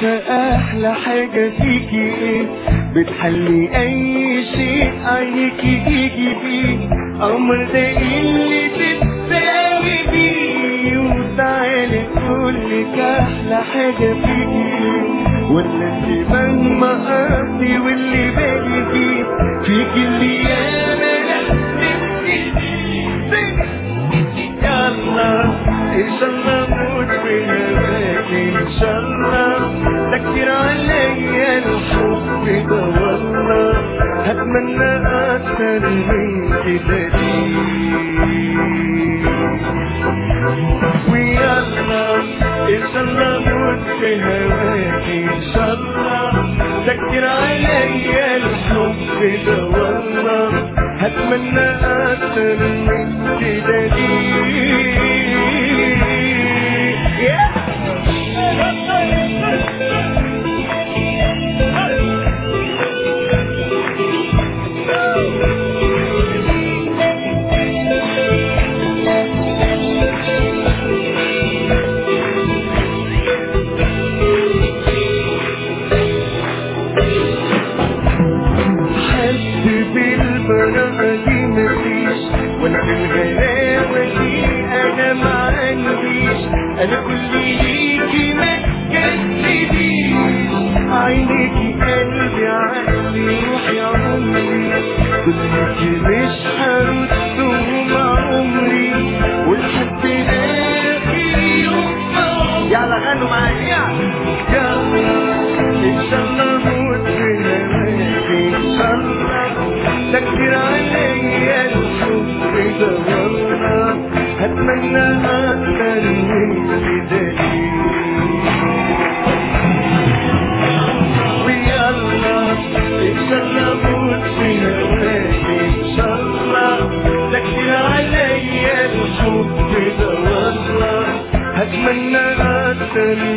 عارفة احلى حاجة فيكي ايه بتحلي اي شيء عينيكي يجي بيه امر ده اللي تتساوي بيه وتعالي تقولك احلى حاجة فيكي ايه ولا انت مهما قصدي واللي بالي فيه فيكي اللي انا نفسي يلا ان شاء الله اموت بهواك ان شاء الله ده كتير عليا الحب ده والله هتمنى اكتر من كده ليه ويلا ان شاء الله اموت بهواك ان شاء الله ده كتير عليا الحب ده والله هتمنى اكتر من كده ليه حد بالبراءة دي مفيش ولا بالغلاوة دي أنا ما عنديش أنا كل ليكي ما تكذبيش عينيكي قلبي عقلي روحي عمري كلك مش هردهم عمري والحب آخر يوم يلا غنوا معايا يلا ان شاء الله اموت بهواك ان شاء الله ده كتير عليا الحب ده والله هتمنى اكتر من كده ويلا ان شاء الله اموت بهواك ان شاء الله ده كتير عليا الحب ده والله هتمنى اكتر